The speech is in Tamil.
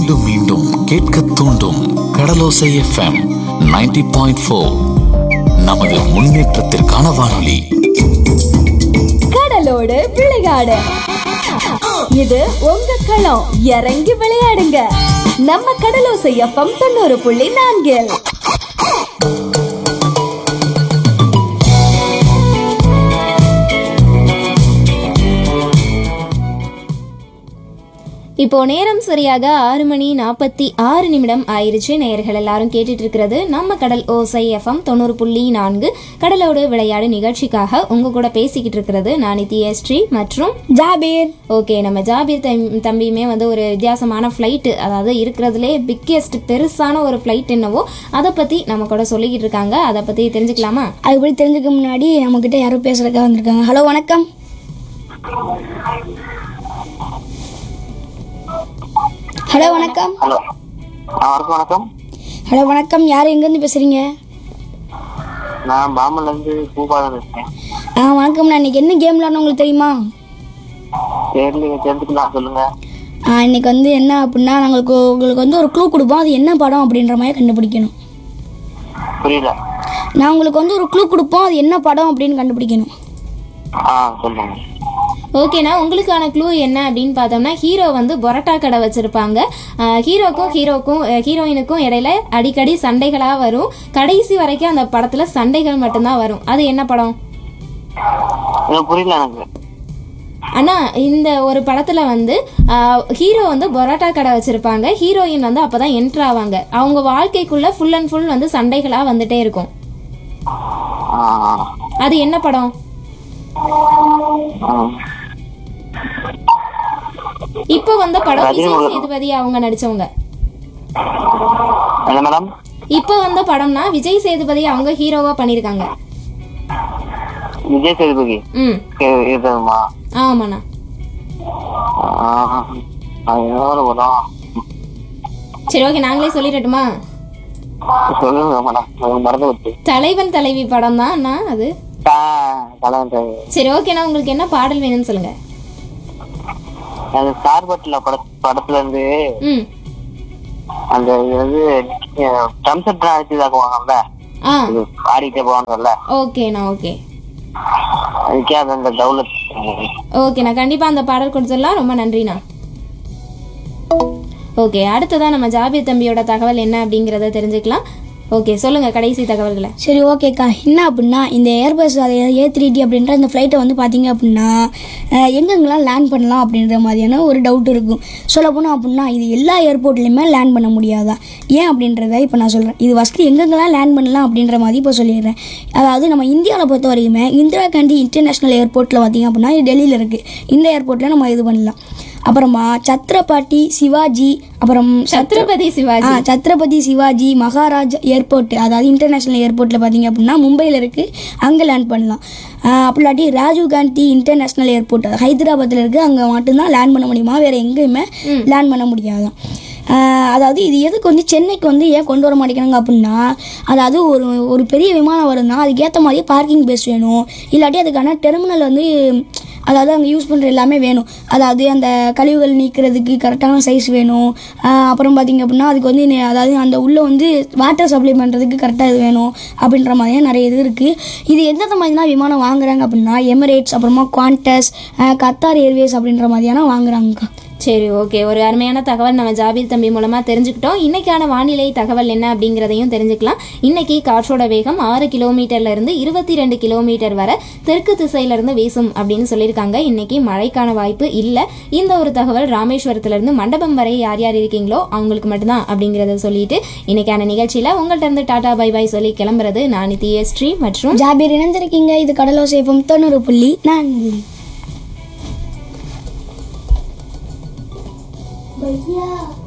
மீண்டும் மீண்டும் கேட்க தூண்டும் கடலோசை எஃப்எம் 90.4 பாயிண்ட் ஃபோர் நமது முன்னேற்றத்திற்கான வானொலி கடலோடு விளையாடு இது உங்க களம் இறங்கி விளையாடுங்க நம்ம கடலோசை எஃப்எம் தொண்ணூறு புள்ளி நான்கில் இப்போ நேரம் சரியாக ஆறு மணி நாற்பத்தி ஆறு நிமிடம் ஆயிருச்சு நேயர்கள் எல்லாரும் கேட்டுட்டு இருக்கிறது நம்ம கடல் ஓசை எஃப்எம் தொண்ணூறு புள்ளி நான்கு கடலோடு விளையாடு நிகழ்ச்சிக்காக உங்க கூட பேசிக்கிட்டு இருக்கிறது நான் நித்யஸ்ரீ மற்றும் ஜாபீர் ஓகே நம்ம ஜாபீர் தம்- தம்பியுமே வந்து ஒரு வித்தியாசமான ஃப்ளைட்டு அதாவது இருக்கிறதுலே பிக்கெஸ்ட் பெருசான ஒரு ஃப்ளைட் என்னவோ அதை பற்றி நம்ம கூட சொல்லிக்கிட்டு இருக்காங்க அதை பற்றி தெரிஞ்சுக்கலாமா அது பற்றி தெரிஞ்சுக்க முன்னாடி நம்மக்கிட்ட யாரோ பேசுறதுக்காக வந்திருக்காங்க ஹலோ வணக்கம் ஹலோ வணக்கம் ஹலோ ஆ வணக்கம் வணக்கம் ஹலோ வணக்கம் யார் எங்கேருந்து பேசுகிறீங்க நான் பாம்பன்லேருந்து பூபாதம் பேசுகிறேன் ஆ வணக்கம் நான் இன்னைக்கு என்ன கேம் விளாட்ணும் உங்களுக்கு தெரியுமா தெரியல தெரிஞ்சுக்கலாம் சொல்லுங்க ஆ இன்னைக்கு வந்து என்ன அப்படின்னா நாங்களுக்கு உங்களுக்கு வந்து ஒரு க்ளூ கொடுப்போம் அது என்ன படம் அப்படின்ற மாதிரி கண்டுபிடிக்கணும் புரியல நான் உங்களுக்கு வந்து ஒரு க்ளூ கொடுப்போம் அது என்ன படம் அப்படின்னு கண்டுபிடிக்கணும் ஆ சொல்லுங்க ஓகேண்ணா உங்களுக்கான க்ளூ என்ன அப்படின்னு பார்த்தோம்னா ஹீரோ வந்து பொரோட்டா கடை வச்சிருப்பாங்க ஆஹ் ஹீரோக்கும் ஹீரோக்கும் அஹ் ஹீரோயினுக்கும் இடையில அடிக்கடி சண்டைகளாக வரும் கடைசி வரைக்கும் அந்த படத்தில் சண்டைகள் மட்டும்தான் வரும் அது என்ன படம் எனக்கு புரியல எனக்கு அண்ணா இந்த ஒரு படத்தில் வந்து ஆஹ் ஹீரோ வந்து பொரோட்டா கடை வச்சிருப்பாங்க ஹீரோயின் வந்து அப்போ தான் என்ட்ரு ஆவாங்க அவங்க வாழ்க்கைக்குள்ள ஃபுல் அண்ட் ஃபுல் வந்து சண்டைகளாக வந்துட்டே இருக்கும் ஆ அது என்ன படம் ஆ. இப்போ வந்த படம் ரஜினி விஜய் முருகன். சேதுபதி அவங்க நடிச்சவங்க என்ன மேடம் இப்போ வந்த படம்னா விஜய் சேதுபதி அவங்க ஹீரோவா பண்ணியிருக்காங்க விஜய் சேதுபதி ம் இ- இதுமா ஆமாண்ணா ஆ அது என்ன ஒரு படம் சரி ஓகே நாங்களே சொல்லிடட்டுமா சொல்லுங்க மேடம் எனக்கு மறந்து போச்சு தலைவன் தலைவி படம் தான் அண்ணா அது ஆ கலந்து சரி ஓகேண்ணா உங்களுக்கு என்ன பாடல் வேணும்னு சொல்லுங்க அது சார்பட்டில் பட படத்துல இருந்து ம் அந்த இது வந்து ட்ரம் செட் அடிச்சு தாக்குவாங்கல்ல ஆ இது ஆடிட்டே போவாங்கல்ல ஓகேண்ணா ஓகே அதுக்கே அது அந்த டவுலட் ஓகேண்ணா கண்டிப்பாக அந்த பாடல் கொடுத்துடலாம் ரொம்ப நன்றிண்ணா ஓகே அடுத்ததான் நம்ம ஜாபீர் தம்பியோட தகவல் என்ன அப்படிங்கிறத தெரிஞ்சுக்கலாம் ஓகே சொல்லுங்க கடைசி தகவல்களை சரி ஓகேக்கா என்ன அப்படின்னா இந்த ஏர்பஸ் அது ஏ த்ரீ டி அப்படின்ற இந்த ஃப்ளைட்டை வந்து பார்த்தீங்க அப்படின்னா அஹ், எங்கெங்கெல்லாம் லேண்ட் பண்ணலாம் அப்படின்ற மாதிரியான ஒரு டவுட் இருக்கும் சொல்ல போனால் அப்படின்னா இது எல்லா ஏர்போர்ட்லேயுமே லேண்ட் பண்ண முடியாதா ஏன் அப்படின்றத இப்போ நான் சொல்கிறேன் இது ஃபஸ்ட்டு எங்கெங்கெல்லாம் லேண்ட் பண்ணலாம் அப்படின்ற மாதிரி இப்போ சொல்லிடுறேன் அதாவது நம்ம இந்தியாவில் பொறுத்த வரைக்குமே இந்திரா காந்தி இன்டர்நேஷ்னல் ஏர்போர்ட்டில் பார்த்தீங்க அப்படின்னா இது டெல்லியில் இருக்குது இந்த ஏர்போர்ட்டில் நம்ம இது பண்ணலாம் அப்புறமா சத்ரபாட்டி சிவாஜி அப்புறம் சத்ரபதி சிவாஜி ஆ சத்ரபதி சிவாஜி மகாராஜ் ஏர்போர்ட் அதாவது இன்டர்நேஷ்னல் ஏர்போர்ட்டில் பார்த்தீங்க அப்படின்னா மும்பையில் இருக்குது அங்கே லேண்ட் பண்ணலாம் ஆ, அப்படி இல்லாட்டி ராஜீவ் காந்தி இன்டர்நேஷ்னல் ஏர்போர்ட் ஹைதராபாத்தில் இருக்குது அங்கே மட்டும்தான் லேண்ட் பண்ண முடியுமா வேறு எங்கேயுமே லேண்ட் பண்ண முடியாதான் ஆ, அதாவது இது எதுக்கு வந்து சென்னைக்கு வந்து ஏன் கொண்டு வர மாட்டேங்கிறாங்க அப்படின்னா அதாவது ஒரு ஒரு பெரிய விமானம் வருதுன்னா அதுக்கேற்ற மாதிரி பார்க்கிங் பேஸ் வேணும் இல்லாட்டி அதுக்கான டெர்மினல் வந்து அதாவது அங்கே யூஸ் பண்ணுற எல்லாமே வேணும் அதாவது அந்த கழிவுகள் நீக்கிறதுக்கு கரெக்டான சைஸ் வேணும் ஆஹ் அப்புறம் பார்த்திங்க அப்படின்னா அதுக்கு வந்து நெ- அதாவது அந்த உள்ளே வந்து வாட்டர் சப்ளை பண்ணுறதுக்கு கரெக்டாக இது வேணும் அப்படின்ற மாதிரியே நிறைய இது இருக்குது இது எந்தெந்த மாதிரிலாம் விமானம் வாங்குறாங்க அப்படின்னா எமிரேட்ஸ் அப்புறமா குவான்டஸ் ஆஹ் கத்தார் ஏர்வேஸ் அப்படின்ற மாதிரியான வாங்குறாங்கக்கா சரி ஓகே ஒரு அருமையான தகவல் நம்ம ஜாபீர் தம்பி மூலமா தெரிஞ்சுக்கிட்டோம் இன்னைக்கான வானிலை தகவல் என்ன அப்படிங்கிறதையும் தெரிஞ்சுக்கலாம் இன்னைக்கு காற்றோட வேகம் ஆறு கிலோமீட்டர்ல இருந்து இருபத்தி ரெண்டு கிலோமீட்டர் வரை தெற்கு திசையில இருந்து வீசும் அப்படின்னு சொல்லியிருக்காங்க இன்னைக்கு மழைக்கான வாய்ப்பு இல்லை இந்த ஒரு தகவல் ராமேஸ்வரத்துல இருந்து மண்டபம் வரை யார் யார் இருக்கீங்களோ அவங்களுக்கு மட்டும்தான் அப்படிங்கிறத சொல்லிட்டு இன்னைக்கான நிகழ்ச்சியில உங்கள்ட்ட இருந்து டாடா பை பை சொல்லி கிளம்புறது நான் நித்யஸ்ரீ மற்றும் ஜாபீர் இணைந்திருக்கீங்க இது கடலோசேஃபம் தொண்ணூறு புள்ளி நான்கு பையா